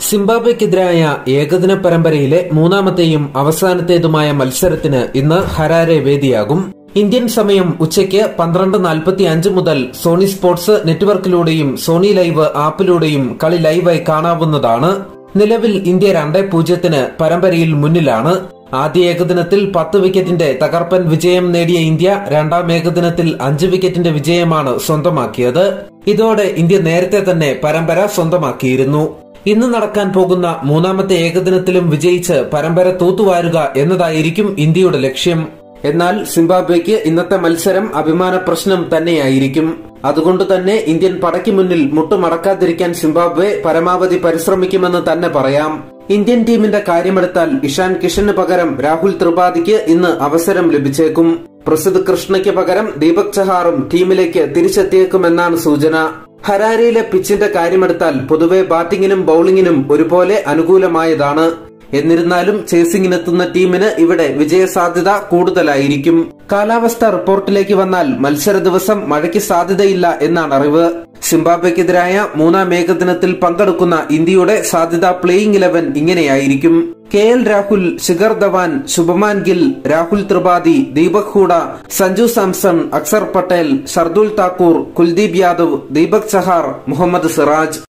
സിംബാബ്വെക്കെതിരായ ഏകദിന പരമ്പരയിലെ മൂന്നാമത്തെയും അവസാനത്തേതുമായ മത്സരത്തിന് ഇന്ന് ഹരാരെ വേദിയാകും ഇന്ത്യൻ സമയം ഉച്ചയ്ക്ക് പന്ത്രണ്ട് നാൽപ്പത്തി അഞ്ച് മുതൽ സോണി സ്പോർട്സ് നെറ്റ്വർക്കിലൂടെയും സോണി ലൈവ് ആപ്പിലൂടെയും കളി ലൈവായി കാണാവുന്നതാണ് നിലവിൽ ഇന്ത്യ രണ്ടേ പൂജ്യത്തിന് പരമ്പരയിൽ മുന്നിലാണ് ആദ്യ ഏകദിനത്തിൽ പത്ത് വിക്കറ്റിന്റെ തകർപ്പൻ വിജയം നേടിയ ഇന്ത്യ രണ്ടാം ഏകദിനത്തിൽ അഞ്ച് വിക്കറ്റിന്റെ വിജയമാണ് സ്വന്തമാക്കിയത് ഇതോടെ ഇന്ത്യ നേരത്തെ തന്നെ പരമ്പര സ്വന്തമാക്കിയിരുന്നു ഇന്ന് നടക്കാൻ പോകുന്ന മൂന്നാമത്തെ ഏകദിനത്തിലും വിജയിച്ച് പരമ്പര തൂത്തുവാരുക എന്നതായിരിക്കും ഇന്ത്യയുടെ ലക്ഷ്യം എന്നാൽ സിംബാബ്വെക്ക് ഇന്നത്തെ മത്സരം അഭിമാന പ്രശ്നം തന്നെയായിരിക്കും അതുകൊണ്ട് തന്നെ ഇന്ത്യൻ പടയ്ക്ക് മുന്നിൽ മുട്ടുമടക്കാതിരിക്കാൻ സിംബാബ്വെ പരമാവധി പരിശ്രമിക്കുമെന്ന് തന്നെ പറയാം ഇന്ത്യൻ ടീമിന്റെ കാര്യമെടുത്താൽ ഇഷാൻ കിഷന് പകരം രാഹുൽ ത്രിപാഠിക്ക് ഇന്ന് അവസരം ലഭിച്ചേക്കും പ്രസിദ്ധ് കൃഷ്ണയ്ക്ക് പകരം ദീപക് ചഹാറും ടീമിലേക്ക് തിരിച്ചെത്തിയേക്കുമെന്നാണ് സൂചന ഹരാരയിലെ പിച്ചിന്റെ കാര്യമെടുത്താൽ പൊതുവെ ബാറ്റിംഗിനും ബൌളിംഗിനും ഒരുപോലെ അനുകൂലമായതാണ് എന്നിരുന്നാലും ചേസിംഗിനെത്തുന്ന ടീമിന് ഇവിടെ വിജയസാധ്യത കൂടുതലായിരിക്കും കാലാവസ്ഥ റിപ്പോർട്ടിലേക്ക് വന്നാൽ മത്സര ദിവസം മഴയ്ക്ക് സാധ്യതയില്ല എന്നാണ് അറിവ് സിംബാബ്വെക്കെതിരായ മൂന്നാം ഏകദിനത്തിൽ പങ്കെടുക്കുന്ന ഇന്ത്യയുടെ സാധ്യത പ്ലേയിംഗ് ഇലവൻ ഇങ്ങനെയായിരിക്കും കെ എൽ രാഹുൽ ശിഖർ ധവാൻ ശുഭമാൻ ഗിൽ രാഹുൽ ത്രിപാഠി ദീപക് ഹൂഡ സഞ്ജു സാംസൺ അക്സർ പട്ടേൽ ഷർദുൽ താക്കൂർ കുൽദീപ് യാദവ് ദീപക് ചഹാർ മുഹമ്മദ് സിറാജ്